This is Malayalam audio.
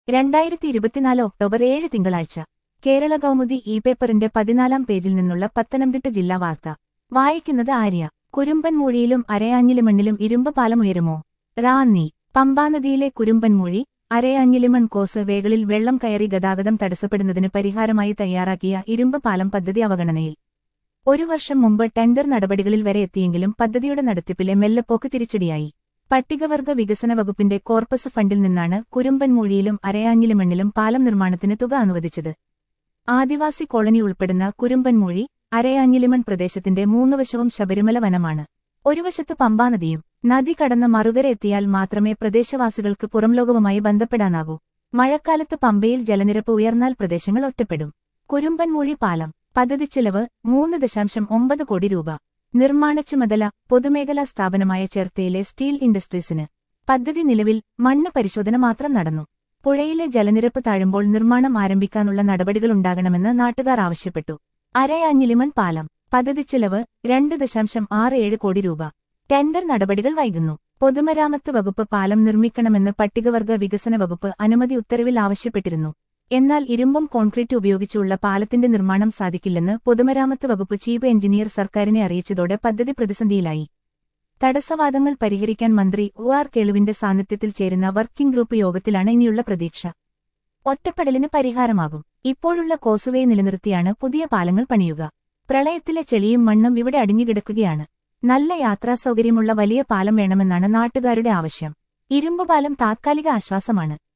രണ്ടായിരത്തി ഇരുപത്തിനാല് ഒക്ടോബർ ഏഴ് തിങ്കളാഴ്ച കേരള കൗമുദി ഇ പേപ്പറിന്റെ പതിനാലാം പേജിൽ നിന്നുള്ള പത്തനംതിട്ട ജില്ലാ വാർത്ത വായിക്കുന്നത് ആര്യ കുരുമ്പൻമൂഴിയിലും അരയാഞ്ഞിലിമണ്ണിലും ഇരുമ്പ് പാലമുയരുമോ റാന്നി പമ്പാനദിയിലെ കുരുമ്പൻമൂഴി അരയാഞ്ഞിലിമൺ കോസ് വേകളിൽ വെള്ളം കയറി ഗതാഗതം തടസ്സപ്പെടുന്നതിന് പരിഹാരമായി തയ്യാറാക്കിയ ഇരുമ്പ് പാലം പദ്ധതി അവഗണനയിൽ ഒരു വർഷം മുമ്പ് ടെൻഡർ നടപടികളിൽ വരെ എത്തിയെങ്കിലും പദ്ധതിയുടെ നടത്തിപ്പിലെ മെല്ലപ്പോക്ക് തിരിച്ചടിയായി പട്ടികവർഗ വികസന വകുപ്പിന്റെ കോർപ്പസ് ഫണ്ടിൽ നിന്നാണ് കുരുമ്പൻമൂഴിയിലും അരയാഞ്ഞിലിമണ്ണിലും പാലം നിർമ്മാണത്തിന് തുക അനുവദിച്ചത് ആദിവാസി കോളനി ഉൾപ്പെടുന്ന കുരുമ്പൻമൂഴി അരയാഞ്ഞിലിമൺ പ്രദേശത്തിന്റെ മൂന്നുവശവും ശബരിമല വനമാണ് ഒരു വശത്ത് പമ്പാനദിയും നദി കടന്ന് മറുകര എത്തിയാൽ മാത്രമേ പ്രദേശവാസികൾക്ക് പുറംലോകവുമായി ബന്ധപ്പെടാനാകൂ മഴക്കാലത്ത് പമ്പയിൽ ജലനിരപ്പ് ഉയർന്നാൽ പ്രദേശങ്ങൾ ഒറ്റപ്പെടും കുരുമ്പൻമൂഴി പാലം പദ്ധതി ചെലവ് മൂന്ന് ദശാംശം ഒമ്പത് കോടി രൂപ നിർമ്മാണ ചുമതല പൊതുമേഖലാ സ്ഥാപനമായ ചേർത്തയിലെ സ്റ്റീൽ ഇൻഡസ്ട്രീസിന് പദ്ധതി നിലവിൽ മണ്ണ് പരിശോധന മാത്രം നടന്നു പുഴയിലെ ജലനിരപ്പ് താഴുമ്പോൾ നിർമ്മാണം ആരംഭിക്കാനുള്ള നടപടികളുണ്ടാകണമെന്ന് നാട്ടുകാർ ആവശ്യപ്പെട്ടു അരയാഞ്ഞിലിമൺ പാലം പദ്ധതി ചെലവ് രണ്ട് ദശാംശം ആറ് ഏഴ് കോടി രൂപ ടെൻഡർ നടപടികൾ വൈകുന്നു പൊതുമരാമത്ത് വകുപ്പ് പാലം നിർമ്മിക്കണമെന്ന് പട്ടികവർഗ വികസന വകുപ്പ് അനുമതി ഉത്തരവിൽ ആവശ്യപ്പെട്ടിരുന്നു എന്നാൽ ഇരുമ്പും കോൺക്രീറ്റ് ഉപയോഗിച്ചുള്ള പാലത്തിന്റെ നിർമ്മാണം സാധിക്കില്ലെന്ന് പൊതുമരാമത്ത് വകുപ്പ് ചീഫ് എഞ്ചിനീയർ സർക്കാരിനെ അറിയിച്ചതോടെ പദ്ധതി പ്രതിസന്ധിയിലായി തടസ്സവാദങ്ങൾ പരിഹരിക്കാൻ മന്ത്രി ഒ ആർ കേളുവിന്റെ സാന്നിധ്യത്തിൽ ചേരുന്ന വർക്കിംഗ് ഗ്രൂപ്പ് യോഗത്തിലാണ് ഇനിയുള്ള പ്രതീക്ഷ ഒറ്റപ്പെടലിന് പരിഹാരമാകും ഇപ്പോഴുള്ള കോസുവേ നിലനിർത്തിയാണ് പുതിയ പാലങ്ങൾ പണിയുക പ്രളയത്തിലെ ചെളിയും മണ്ണും ഇവിടെ അടിഞ്ഞുകിടക്കുകയാണ് നല്ല യാത്രാസൗകര്യമുള്ള വലിയ പാലം വേണമെന്നാണ് നാട്ടുകാരുടെ ആവശ്യം ഇരുമ്പുപാലം താത്കാലിക ആശ്വാസമാണ്